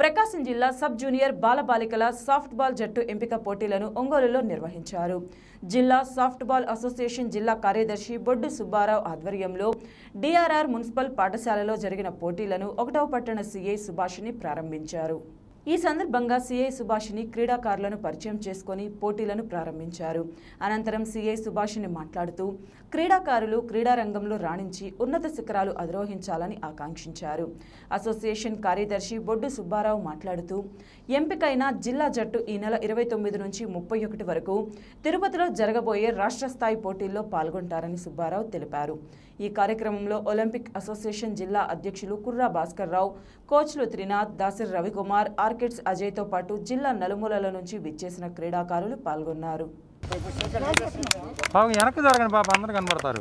ప్రకాశం జిల్లా sub junior బాలబాలికల softball జట్టు ఎంపిక పోటీలను ఒంగోలులో నిర్వహించారు జిల్లా సాఫ్ట్ బాల్ అసోసియేషన్ జిల్లా కార్యదర్శి బొడ్డు సుబ్బారావు ఆధ్వర్యంలో డిఆర్ఆర్ మున్సిపల్ పాఠశాలలో జరిగిన పోటీలను ఒకటవ పట్టణ సీఐ సుభాషిని ప్రారంభించారు ఈ సందర్భంగా సీఐ సుభాషిని క్రీడాకారులను పరిచయం చేసుకొని పోటీలను ప్రారంభించారు అనంతరం సీఐ సుభాషిని మాట్లాడుతూ క్రీడాకారులు క్రీడా రంగంలో రాణించి ఉన్నత శిఖరాలు అధిరోహించాలని ఆకాంక్షించారు అసోసియేషన్ కార్యదర్శి బొడ్డు సుబ్బారావు మాట్లాడుతూ ఎంపికైన జిల్లా జట్టు ఈ నెల ఇరవై తొమ్మిది నుంచి ముప్పై ఒకటి వరకు తిరుపతిలో జరగబోయే రాష్ట్ర స్థాయి పోటీల్లో పాల్గొంటారని సుబ్బారావు తెలిపారు ఈ కార్యక్రమంలో ఒలింపిక్ అసోసియేషన్ జిల్లా అధ్యక్షులు కుర్రా భాస్కర్ రావు కోచ్లు త్రినాథ్ దాసిర్ రవికుమార్ ఆర్కిడ్స్ అజయ్తో పాటు జిల్లా నలుమూలల నుంచి విచ్చేసిన క్రీడాకారులు పాల్గొన్నారు పాపం వెనక్కి జరగండి పాప అందరు కనబడతారు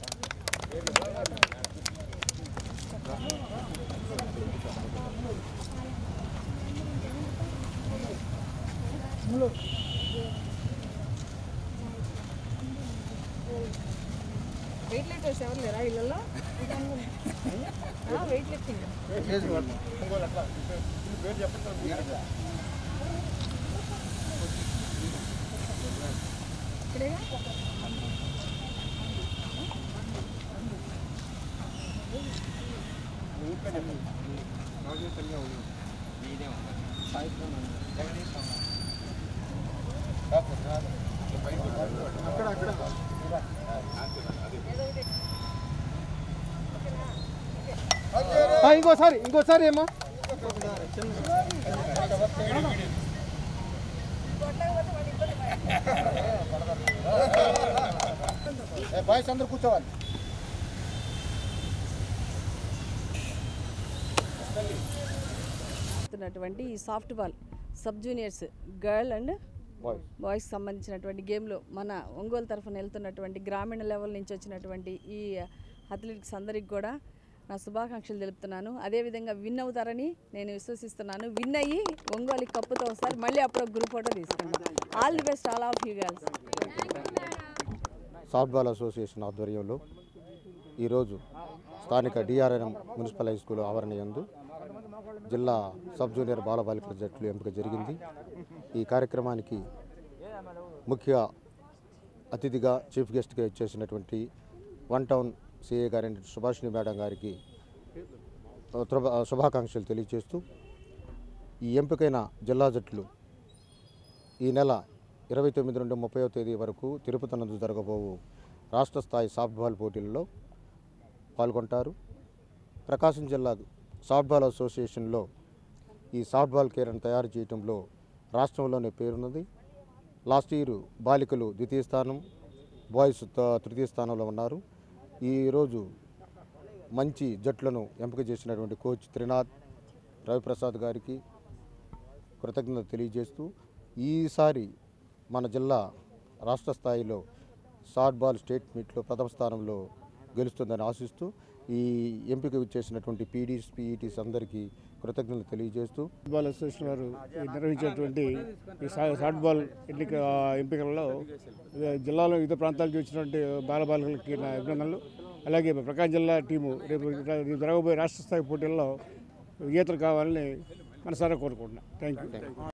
వెయిట్ లిఫ్టర్స్ ఎవరు లేరా ఇళ్ళల్లో వెయిట్ లిఫ్టింగ్ ఇక్కడేగా ఇంకోసారి ఇంకోసారి ఏమో బాయ్స్ అందరు కూర్చోవాలి చేస్తున్నటువంటి ఈ softball sub juniors girl and boys boys సంబంధించినటువంటి గేమ్లో మన ఒంగోలు తరఫున వెళ్తున్నటువంటి గ్రామీణ లెవెల్ నుంచి వచ్చినటువంటి ఈ అథ్లెటిక్స్ అందరికి కూడా నా శుభాకాంక్షలు తెలుపుతున్నాను అదేవిధంగా విన్ అవుతారని నేను విశ్వసిస్తున్నాను విన్ అయ్యి ఒంగోలు కప్పుతో వస్తారు మళ్ళీ అప్పుడు ఒక గ్రూప్ ఫోటో తీసుకోండి all the best all of you girls softball association ఆధ్వర్యంలో ఈరోజు స్థానిక డిఆర్ఎన్ మున్సిపల్ హై స్కూల్ ఆవరణ యందు జిల్లా సబ్ జూనియర్ బాలబాలికల జట్లు ఎంపిక జరిగింది ఈ కార్యక్రమానికి ముఖ్య అతిథిగా చీఫ్ గెస్ట్గా ఇచ్చేసినటువంటి వన్ టౌన్ సిఏ గారి సుభాషిణి మేడం గారికి త్రుభ- శుభాకాంక్షలు తెలియజేస్తూ ఈ ఎంపికైన జిల్లా జట్లు ఈ నెల ఇరవై తొమ్మిది నుండి ముప్పైవ తేదీ వరకు తిరుపతి నందు జరగబోవు రాష్ట్ర స్థాయి సాఫ్ట్ బాల్ పోటీల్లో పాల్గొంటారు ప్రకాశం జిల్లా సాఫ్ట్ బాల్ అసోసియేషన్లో ఈ సాఫ్ట్ బాల్ కేరను తయారు చేయడంలో రాష్ట్రంలోనే పేరున్నది లాస్ట్ ఇయర్ బాలికలు ద్వితీయ స్థానం బాయ్స్ త- తృతీయ స్థానంలో ఉన్నారు ఈరోజు మంచి జట్లను ఎంపిక చేసినటువంటి కోచ్ త్రినాథ్ రవిప్రసాద్ గారికి కృతజ్ఞత తెలియజేస్తూ ఈసారి మన జిల్లా రాష్ట్ర స్థాయిలో షార్ట్ బాల్ స్టేట్ మీట్లో ప్రథమ స్థానంలో గెలుస్తుందని ఆశిస్తూ ఈ ఎంపిక చేసినటువంటి పీడీస్ పీఈటీస్ అందరికీ కృతజ్ఞతలు తెలియజేస్తూ ఫుట్బాల్ అసోసియేషన్ వారు ఈ నిర్వహించేటువంటి ఈ సా- షార్ట్ బాల్ ఎన్నిక ఎంపికలలో ఇదే జిల్లాలో వివిధ ప్రాంతాల నుంచి వచ్చినటువంటి బాలబాలికలకి నా అభినందనలు అలాగే ప్రకాశం జిల్లా టీము రేపు రేపు జరగబోయే రాష్ట్ర స్థాయి పోటీల్లో విజేతలు కావాలని మనసారా కోరుకుంటున్నాను థ్యాంక్ యూ